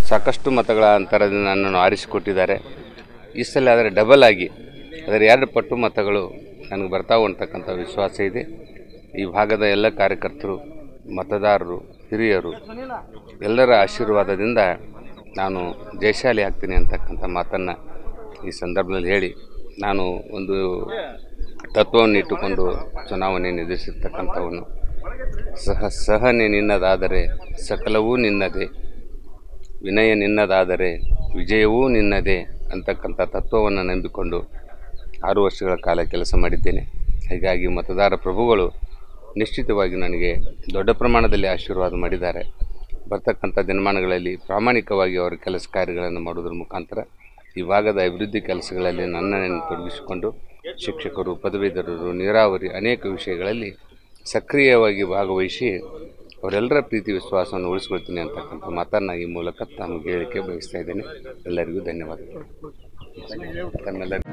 ಸಾಕಷ್ಟು ಮತಗಳ ಅಂತರದಿಂದ ನನ್ನನ್ನು ಆರಿಸಿಕೊಟ್ಟಿದ್ದಾರೆ ಈ ಸಲ ಆದರೆ ಡಬಲ್ ಆಗಿ ಅದರ ಎರಡು ಪಟ್ಟು ಮತಗಳು ನನಗೆ ಬರ್ತಾವೆ ಅಂತಕ್ಕಂಥ ವಿಶ್ವಾಸ ಇದೆ ಈ ಭಾಗದ ಎಲ್ಲ ಕಾರ್ಯಕರ್ತರು ಮತದಾರರು ಹಿರಿಯರು ಎಲ್ಲರ ಆಶೀರ್ವಾದದಿಂದ ನಾನು ಜಯಶಾಲಿ ಆಗ್ತೀನಿ ಅಂತಕ್ಕಂಥ ಮಾತನ್ನು ಈ ಸಂದರ್ಭದಲ್ಲಿ ಹೇಳಿ ನಾನು ಒಂದು ತತ್ವವನ್ನು ಇಟ್ಟುಕೊಂಡು ಚುನಾವಣೆ ಎದುರಿಸಿರ್ತಕ್ಕಂಥವನು ಸಹ ಸಹನೆ ನಿನ್ನದಾದರೆ ಸಕಲವೂ ನಿನ್ನದೇ ವಿನಯ ನಿನ್ನದಾದರೆ ವಿಜಯವೂ ನಿನ್ನದೇ ಅಂತಕ್ಕಂಥ ತತ್ವವನ್ನು ನಂಬಿಕೊಂಡು ಆರು ವರ್ಷಗಳ ಕಾಲ ಕೆಲಸ ಮಾಡಿದ್ದೇನೆ ಹೀಗಾಗಿ ಮತದಾರ ಪ್ರಭುಗಳು ನಿಶ್ಚಿತವಾಗಿ ನನಗೆ ದೊಡ್ಡ ಪ್ರಮಾಣದಲ್ಲಿ ಆಶೀರ್ವಾದ ಮಾಡಿದ್ದಾರೆ ಬರ್ತಕ್ಕಂಥ ದಿನಮಾನಗಳಲ್ಲಿ ಪ್ರಾಮಾಣಿಕವಾಗಿ ಅವರ ಕೆಲಸ ಕಾರ್ಯಗಳನ್ನು ಮಾಡುವುದರ ಮುಖಾಂತರ ಈ ಭಾಗದ ಅಭಿವೃದ್ಧಿ ಕೆಲಸಗಳಲ್ಲಿ ನನ್ನನ್ನು ತೊಡಗಿಸಿಕೊಂಡು ಶಿಕ್ಷಕರು ಪದವೀಧರರು ನೀರಾವರಿ ಅನೇಕ ವಿಷಯಗಳಲ್ಲಿ ಸಕ್ರಿಯವಾಗಿ ಭಾಗವಹಿಸಿ ಅವರೆಲ್ಲರ ಪ್ರೀತಿ ವಿಶ್ವಾಸವನ್ನು ಉಳಿಸ್ಕೊಳ್ತೀನಿ ಅಂತಕ್ಕಂಥ ಮಾತನ್ನು ಈ ಮೂಲಕ ತಮಗೆ ಹೇಳಿಕೆ ಬಯಸ್ತಾ ಇದ್ದೇನೆ ಎಲ್ಲರಿಗೂ ಧನ್ಯವಾದಗಳು ತಮ್ಮೆಲ್ಲರಿಗೂ